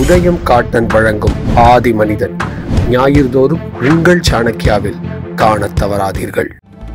உதயம் காட்டன் வழங்கும் ஆதி மனிதன் ஞாயிறுதோறும் உங்கள் சாணக்கியாவில் காணத் தவறாதீர்கள்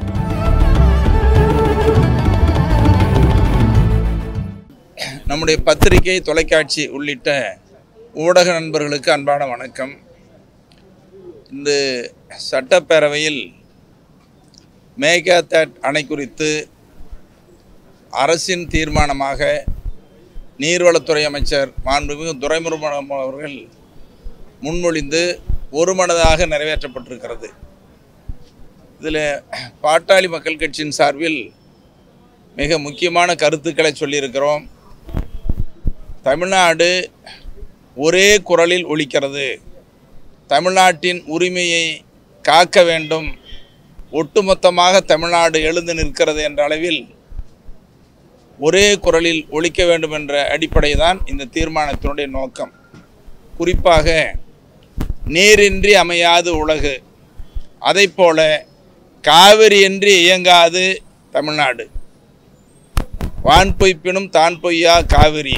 நம்முடைய பத்திரிகை தொலைக்காட்சி உள்ளிட்ட ஊடக நண்பர்களுக்கு அன்பான வணக்கம் இந்த சட்டப்பேரவையில் மேகாத்தட் அணை குறித்து அரசின் தீர்மானமாக நீர்வளத்துறை அமைச்சர் மாண்புமிகு துரைமுருகன் அவர்கள் முன்மொழிந்து ஒருமனதாக நிறைவேற்றப்பட்டிருக்கிறது இதில் பாட்டாளி மக்கள் கட்சியின் சார்பில் மிக முக்கியமான கருத்துக்களை சொல்லியிருக்கிறோம் தமிழ்நாடு ஒரே குரலில் ஒலிக்கிறது தமிழ்நாட்டின் உரிமையை காக்க வேண்டும் ஒட்டுமொத்தமாக தமிழ்நாடு எழுந்து நிற்கிறது என்ற அளவில் ஒரே குரலில் ஒலிக்க வேண்டும் என்ற அடிப்படை தான் இந்த தீர்மானத்தினுடைய நோக்கம் குறிப்பாக நீரின்றி அமையாது உலகு அதைப்போல காவிரியின்றி இயங்காது தமிழ்நாடு வான் பொய்ப்பினும் தான் பொய்யா காவிரி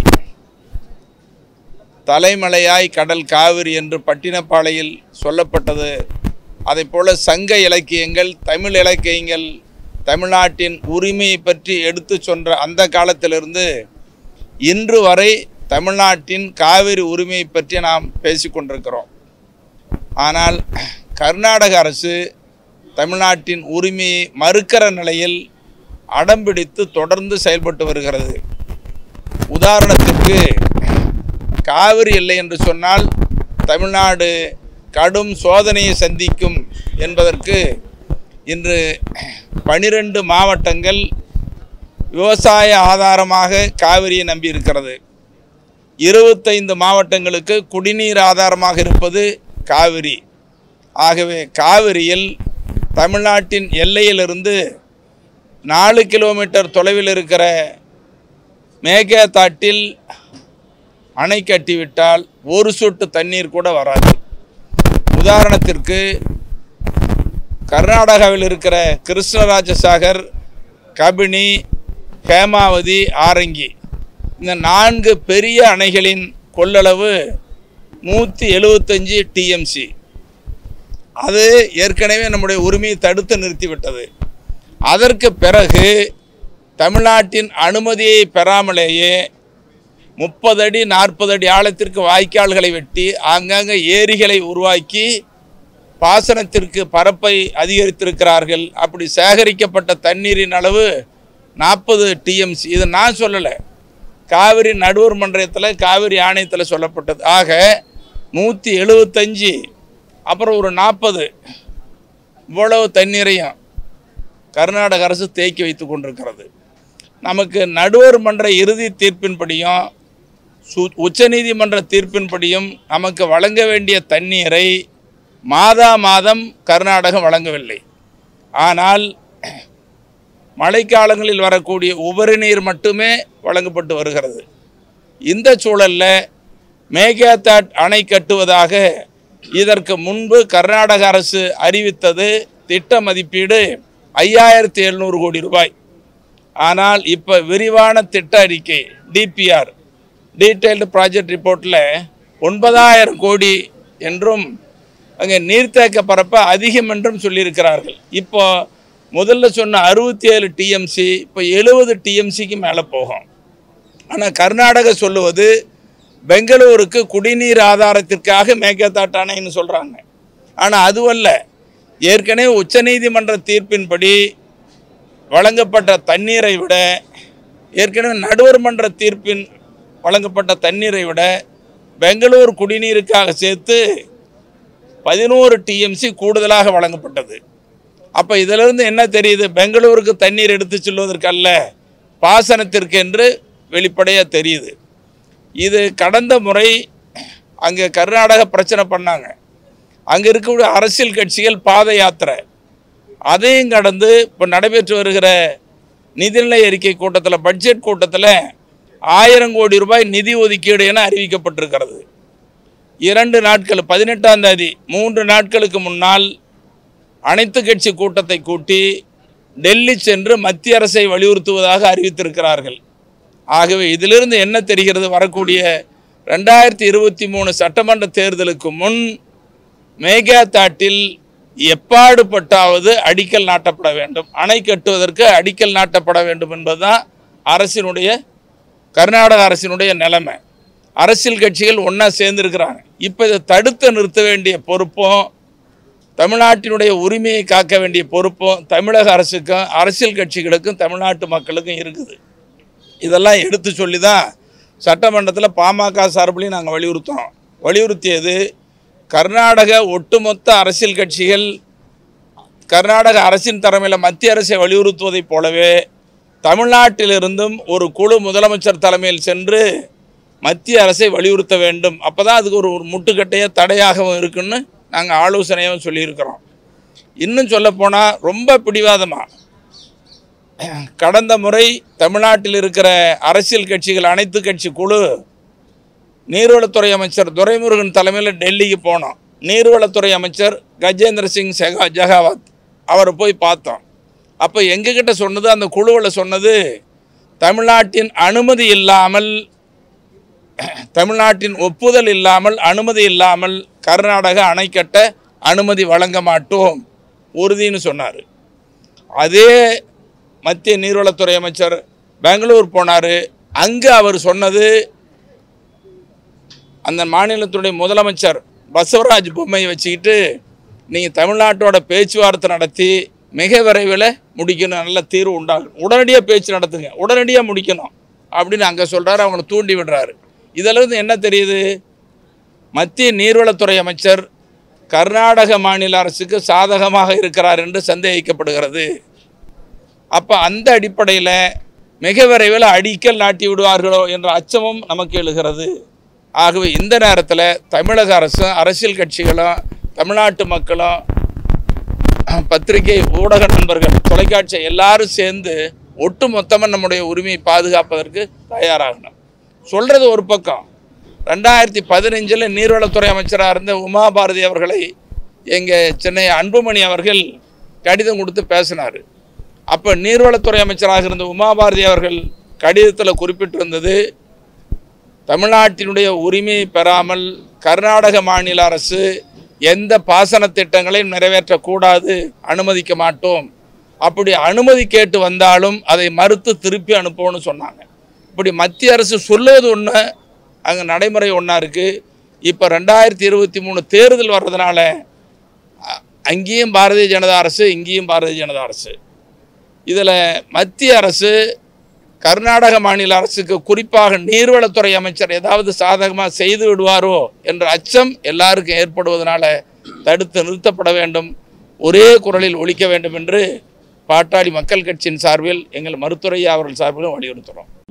தலைமலையாய் கடல் காவிரி என்று பட்டினப்பாளையில் சொல்லப்பட்டது அதைப் போல சங்க இலக்கியங்கள் தமிழ் இலக்கியங்கள் தமிழ்நாட்டின் உரிமையை பற்றி எடுத்து சொன்ன அந்த காலத்திலிருந்து இன்று வரை தமிழ்நாட்டின் காவிரி உரிமையை பற்றி நாம் பேசிக்கொண்டிருக்கிறோம் ஆனால் கர்நாடக அரசு தமிழ்நாட்டின் உரிமையை மறுக்கிற நிலையில் அடம்பிடித்து தொடர்ந்து செயல்பட்டு வருகிறது உதாரணத்திற்கு காவிரி இல்லை என்று சொன்னால் தமிழ்நாடு கடும் சோதனையை சந்திக்கும் என்பதற்கு இன்று பனிரெண்டு மாவட்டங்கள் விவசாய ஆதாரமாக காவிரியை நம்பியிருக்கிறது இருபத்தைந்து மாவட்டங்களுக்கு குடிநீர் ஆதாரமாக இருப்பது காவிரி ஆகவே காவிரியில் தமிழ்நாட்டின் எல்லையிலிருந்து நாலு கிலோமீட்டர் தொலைவில் இருக்கிற மேகதாட்டில் அணை கட்டிவிட்டால் ஒரு சொட்டு தண்ணீர் கூட வராது உதாரணத்திற்கு கர்நாடகாவில் இருக்கிற கிருஷ்ணராஜசாகர் கபினி ஹேமாவதி ஆரங்கி இந்த நான்கு பெரிய அணைகளின் கொள்ளளவு நூற்றி எழுபத்தஞ்சி டிஎம்சி அது ஏற்கனவே நம்முடைய உரிமையை தடுத்து நிறுத்திவிட்டது அதற்கு பிறகு தமிழ்நாட்டின் அனுமதியை பெறாமலேயே முப்பது அடி நாற்பது அடி ஆழத்திற்கு வாய்க்கால்களை வெட்டி ஆங்காங்கே ஏரிகளை உருவாக்கி பாசனத்திற்கு பரப்பை அதிகரித்திருக்கிறார்கள் அப்படி சேகரிக்கப்பட்ட தண்ணீரின் அளவு நாற்பது டிஎம்சி இது நான் சொல்லலை காவிரி நடுவர் மன்றத்தில் காவிரி ஆணையத்தில் சொல்லப்பட்டது ஆக நூற்றி எழுபத்தஞ்சி அப்புறம் ஒரு நாற்பது இவ்வளவு தண்ணீரையும் கர்நாடக அரசு தேக்கி வைத்து கொண்டிருக்கிறது நமக்கு நடுவர் மன்ற இறுதி தீர்ப்பின்படியும் சு உச்சநீதிமன்ற தீர்ப்பின்படியும் நமக்கு வழங்க வேண்டிய தண்ணீரை மாதா மாதம் கர்நாடகம் வழங்கவில்லை ஆனால் மழைக்காலங்களில் வரக்கூடிய உபரி நீர் மட்டுமே வழங்கப்பட்டு வருகிறது இந்த சூழலில் மேகதாட் அணை கட்டுவதாக இதற்கு முன்பு கர்நாடக அரசு அறிவித்தது திட்ட மதிப்பீடு ஐயாயிரத்தி எழுநூறு கோடி ரூபாய் ஆனால் இப்போ விரிவான திட்ட அறிக்கை டிபிஆர் டீட்டெயில்டு ப்ராஜெக்ட் ரிப்போர்ட்டில் ஒன்பதாயிரம் கோடி என்றும் அங்கே நீர்த்தேக்க பரப்ப அதிகம் என்றும் சொல்லியிருக்கிறார்கள் இப்போ முதல்ல சொன்ன அறுபத்தி ஏழு டிஎம்சி இப்போ எழுபது டிஎம்சிக்கு மேலே போகும் ஆனால் கர்நாடகா சொல்லுவது பெங்களூருக்கு குடிநீர் ஆதாரத்திற்காக மேகதாட்டு அணைன்னு சொல்கிறாங்க ஆனால் அதுவல்ல ஏற்கனவே உச்சநீதிமன்ற தீர்ப்பின்படி வழங்கப்பட்ட தண்ணீரை விட ஏற்கனவே நடுவர் மன்ற தீர்ப்பின் வழங்கப்பட்ட தண்ணீரை விட பெங்களூர் குடிநீருக்காக சேர்த்து பதினோரு டிஎம்சி கூடுதலாக வழங்கப்பட்டது அப்போ இதிலிருந்து என்ன தெரியுது பெங்களூருக்கு தண்ணீர் எடுத்து செல்வதற்கு அல்ல பாசனத்திற்கு என்று வெளிப்படையாக தெரியுது இது கடந்த முறை அங்கே கர்நாடக பிரச்சனை பண்ணாங்க அங்கே இருக்கக்கூடிய அரசியல் கட்சிகள் பாத யாத்திரை அதையும் கடந்து இப்போ நடைபெற்று வருகிற நிதிநிலை அறிக்கை கூட்டத்தில் பட்ஜெட் கூட்டத்தில் ஆயிரம் கோடி ரூபாய் நிதி ஒதுக்கீடு என அறிவிக்கப்பட்டிருக்கிறது இரண்டு நாட்கள் பதினெட்டாம் தேதி மூன்று நாட்களுக்கு முன்னால் அனைத்து கட்சி கூட்டத்தை கூட்டி டெல்லி சென்று மத்திய அரசை வலியுறுத்துவதாக அறிவித்திருக்கிறார்கள் ஆகவே இதிலிருந்து என்ன தெரிகிறது வரக்கூடிய ரெண்டாயிரத்தி இருபத்தி மூணு சட்டமன்ற தேர்தலுக்கு முன் மேகாதாட்டில் எப்பாடுபட்டாவது அடிக்கல் நாட்டப்பட வேண்டும் அணை கட்டுவதற்கு அடிக்கல் நாட்டப்பட வேண்டும் என்பதுதான் அரசினுடைய கர்நாடக அரசினுடைய நிலைமை அரசியல் கட்சிகள் ஒன்றா சேர்ந்துருக்கிறாங்க இப்போ இதை தடுத்து நிறுத்த வேண்டிய பொறுப்பும் தமிழ்நாட்டினுடைய உரிமையை காக்க வேண்டிய பொறுப்பும் தமிழக அரசுக்கும் அரசியல் கட்சிகளுக்கும் தமிழ்நாட்டு மக்களுக்கும் இருக்குது இதெல்லாம் எடுத்து சொல்லி தான் சட்டமன்றத்தில் பாமக சார்பிலையும் நாங்கள் வலியுறுத்தோம் வலியுறுத்தியது கர்நாடக ஒட்டுமொத்த அரசியல் கட்சிகள் கர்நாடக அரசின் தலைமையில் மத்திய அரசை வலியுறுத்துவதைப் போலவே தமிழ்நாட்டிலிருந்தும் ஒரு குழு முதலமைச்சர் தலைமையில் சென்று மத்திய அரசை வலியுறுத்த வேண்டும் அப்போ தான் அதுக்கு ஒரு ஒரு முட்டுக்கட்டையாக தடையாகவும் இருக்குன்னு நாங்கள் ஆலோசனையும் சொல்லியிருக்கிறோம் இன்னும் சொல்லப்போனால் ரொம்ப பிடிவாதமாக கடந்த முறை தமிழ்நாட்டில் இருக்கிற அரசியல் கட்சிகள் அனைத்து கட்சி குழு நீர்வளத்துறை அமைச்சர் துரைமுருகன் தலைமையில் டெல்லிக்கு போனோம் நீர்வளத்துறை அமைச்சர் கஜேந்திர சிங் செகா ஜெகாவத் அவரை போய் பார்த்தோம் அப்போ எங்ககிட்ட சொன்னது அந்த குழுவில் சொன்னது தமிழ்நாட்டின் அனுமதி இல்லாமல் தமிழ்நாட்டின் ஒப்புதல் இல்லாமல் அனுமதி இல்லாமல் கர்நாடக அணை கட்ட அனுமதி வழங்க மாட்டோம் உறுதின்னு சொன்னார் அதே மத்திய நீர்வளத்துறை அமைச்சர் பெங்களூர் போனார் அங்கே அவர் சொன்னது அந்த மாநிலத்துடைய முதலமைச்சர் பசவராஜ் பொம்மையை வச்சுக்கிட்டு நீங்கள் தமிழ்நாட்டோட பேச்சுவார்த்தை நடத்தி மிக விரைவில் முடிக்கணும் நல்ல தீர்வு உண்டாகும் உடனடியாக பேச்சு நடத்துங்க உடனடியாக முடிக்கணும் அப்படின்னு அங்கே சொல்கிறாரு அவங்களை தூண்டி விடுறாரு இதிலிருந்து என்ன தெரியுது மத்திய நீர்வளத்துறை அமைச்சர் கர்நாடக மாநில அரசுக்கு சாதகமாக இருக்கிறார் என்று சந்தேகிக்கப்படுகிறது அப்போ அந்த அடிப்படையில் மிக விரைவில் அடிக்கல் நாட்டி விடுவார்களோ என்ற அச்சமும் நமக்கு எழுகிறது ஆகவே இந்த நேரத்தில் தமிழக அரசும் அரசியல் கட்சிகளும் தமிழ்நாட்டு மக்களும் பத்திரிகை ஊடக நண்பர்கள் தொலைக்காட்சி எல்லாரும் சேர்ந்து ஒட்டு மொத்தமாக நம்முடைய உரிமையை பாதுகாப்பதற்கு தயாராகணும் சொல்கிறது ஒரு பக்கம் ரெண்டாயிரத்தி பதினஞ்சில் நீர்வளத்துறை அமைச்சராக இருந்த உமா பாரதி அவர்களை எங்கள் சென்னை அன்புமணி அவர்கள் கடிதம் கொடுத்து பேசினார் அப்போ நீர்வளத்துறை அமைச்சராக இருந்த உமா பாரதி அவர்கள் கடிதத்தில் குறிப்பிட்டிருந்தது தமிழ்நாட்டினுடைய உரிமையை பெறாமல் கர்நாடக மாநில அரசு எந்த பாசன திட்டங்களையும் நிறைவேற்றக்கூடாது அனுமதிக்க மாட்டோம் அப்படி அனுமதி கேட்டு வந்தாலும் அதை மறுத்து திருப்பி அனுப்போன்னு சொன்னாங்க இப்படி மத்திய அரசு சொல்லுவது ஒன்று அங்கே நடைமுறை ஒன்றா இருக்குது இப்போ ரெண்டாயிரத்தி இருபத்தி மூணு தேர்தல் வர்றதுனால அ- அங்கேயும் பாரதிய ஜனதா அரசு இங்கேயும் பாரதிய ஜனதா அரசு இதில் மத்திய அரசு கர்நாடக மாநில அரசுக்கு குறிப்பாக நீர்வளத்துறை அமைச்சர் ஏதாவது சாதகமாக செய்து விடுவாரோ என்ற அச்சம் எல்லாருக்கும் ஏற்படுவதனால தடுத்து நிறுத்தப்பட வேண்டும் ஒரே குரலில் ஒழிக்க வேண்டும் என்று பாட்டாளி மக்கள் கட்சியின் சார்பில் எங்கள் மருத்துவரையா அவர்கள் சார்பிலும் வலியுறுத்துகிறோம்